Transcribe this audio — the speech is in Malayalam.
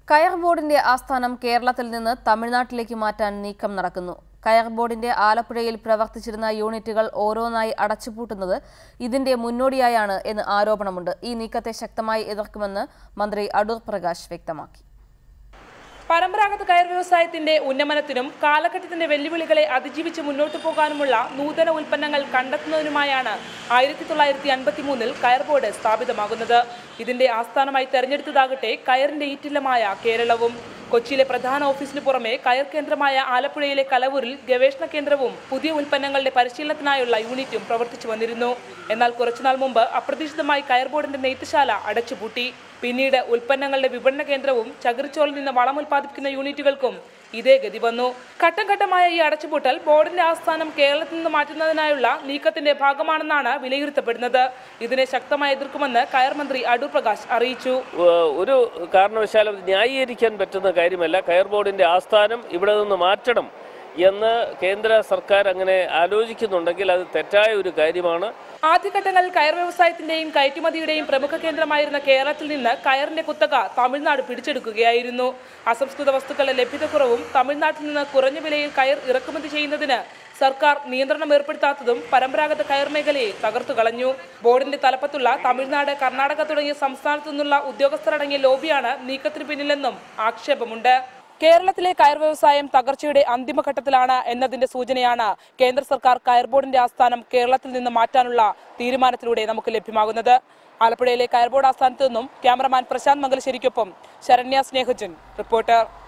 കയർ ബോർഡിന്റെ ആസ്ഥാനം കേരളത്തിൽ നിന്ന് തമിഴ്നാട്ടിലേക്ക് മാറ്റാൻ നീക്കം നടക്കുന്നു കയർ ബോർഡിന്റെ ആലപ്പുഴയിൽ പ്രവർത്തിച്ചിരുന്ന യൂണിറ്റുകൾ ഓരോന്നായി അടച്ചുപൂട്ടുന്നത് ഇതിന്റെ മുന്നോടിയായാണ് എന്ന് ആരോപണമുണ്ട് ഈ നീക്കത്തെ ശക്തമായി എതിർക്കുമെന്ന് മന്ത്രി അടൂർ പ്രകാശ് വ്യക്തമാക്കി പരമ്പരാഗത കയർ വ്യവസായത്തിന്റെ ഉന്നമനത്തിനും കാലഘട്ടത്തിന്റെ വെല്ലുവിളികളെ അതിജീവിച്ച് മുന്നോട്ടു പോകാനുമുള്ള നൂതന ഉൽപ്പന്നങ്ങൾ കണ്ടെത്തുന്നതിനുമായാണ് ആയിരത്തി തൊള്ളായിരത്തി അൻപത്തി മൂന്നിൽ കയർ ബോർഡ് സ്ഥാപിതമാകുന്നത് ഇതിന്റെ ആസ്ഥാനമായി തെരഞ്ഞെടുത്തതാകട്ടെ കയറിന്റെ ഈറ്റില്ലമായ കേരളവും കൊച്ചിയിലെ പ്രധാന ഓഫീസിന് പുറമെ കയർ കേന്ദ്രമായ ആലപ്പുഴയിലെ കലവൂരിൽ ഗവേഷണ കേന്ദ്രവും പുതിയ ഉൽപ്പന്നങ്ങളുടെ പരിശീലനത്തിനായുള്ള യൂണിറ്റും പ്രവർത്തിച്ചു വന്നിരുന്നു എന്നാൽ കുറച്ചുനാൾ മുമ്പ് അപ്രതീക്ഷിതമായി കയർ ബോർഡിന്റെ നെയ്ത്തുശാല അടച്ചുപൂട്ടി പിന്നീട് ഉൽപ്പന്നങ്ങളുടെ വിപണന കേന്ദ്രവും ചകിരിച്ചോളിൽ നിന്ന് വളം ഉൽപ്പാദിപ്പിക്കുന്ന യൂണിറ്റുകൾക്കും ഇതേ ഗതി വന്നു ഘട്ടം ഘട്ടമായ ഈ അടച്ചുപൂട്ടൽ ബോർഡിന്റെ ആസ്ഥാനം കേരളത്തിൽ നിന്ന് മാറ്റുന്നതിനായുള്ള നീക്കത്തിന്റെ ഭാഗമാണെന്നാണ് വിലയിരുത്തപ്പെടുന്നത് ഇതിനെ ശക്തമായി എതിർക്കുമെന്ന് കയർ മന്ത്രി അടൂർ പ്രകാശ് അറിയിച്ചു ഏഹ് ഒരു കാരണവശാലും അത് ന്യായീകരിക്കാൻ പറ്റുന്ന കാര്യമല്ല കയർ ബോർഡിന്റെ ആസ്ഥാനം ഇവിടെ നിന്ന് മാറ്റണം എന്ന് കേന്ദ്ര സർക്കാർ അങ്ങനെ ആലോചിക്കുന്നുണ്ടെങ്കിൽ അത് തെറ്റായ ഒരു കാര്യമാണ് ആദ്യഘട്ടങ്ങളിൽ കയർ വ്യവസായത്തിന്റെയും കയറ്റുമതിയുടെയും പ്രമുഖ കേന്ദ്രമായിരുന്ന കേരളത്തിൽ നിന്ന് കയറിന്റെ കുത്തക തമിഴ്നാട് പിടിച്ചെടുക്കുകയായിരുന്നു അസംസ്കൃത വസ്തുക്കളുടെ ലഭ്യതക്കുറവും തമിഴ്നാട്ടിൽ നിന്ന് കുറഞ്ഞ വിലയിൽ കയർ ഇറക്കുമതി ചെയ്യുന്നതിന് സർക്കാർ നിയന്ത്രണം ഏർപ്പെടുത്താത്തതും പരമ്പരാഗത കയർ മേഖലയെ തകർത്തു കളഞ്ഞു ബോർഡിന്റെ തലപ്പത്തുള്ള തമിഴ്നാട് കർണാടക തുടങ്ങിയ സംസ്ഥാനത്തു നിന്നുള്ള ഉദ്യോഗസ്ഥരടങ്ങിയ ലോബിയാണ് നീക്കത്തിന് പിന്നിലെന്നും ആക്ഷേപമുണ്ട് കേരളത്തിലെ കയർ വ്യവസായം തകർച്ചയുടെ അന്തിമഘട്ടത്തിലാണ് എന്നതിന്റെ സൂചനയാണ് കേന്ദ്ര സർക്കാർ കയർ ബോർഡിന്റെ ആസ്ഥാനം കേരളത്തിൽ നിന്ന് മാറ്റാനുള്ള തീരുമാനത്തിലൂടെ നമുക്ക് ലഭ്യമാകുന്നത് ആലപ്പുഴയിലെ കയർ ബോർഡ് ആസ്ഥാനത്ത് നിന്നും ക്യാമറമാൻ പ്രശാന്ത് മംഗലശ്ശേരിക്കൊപ്പം ശരണ്യ സ്നേഹജൻ റിപ്പോർട്ടർ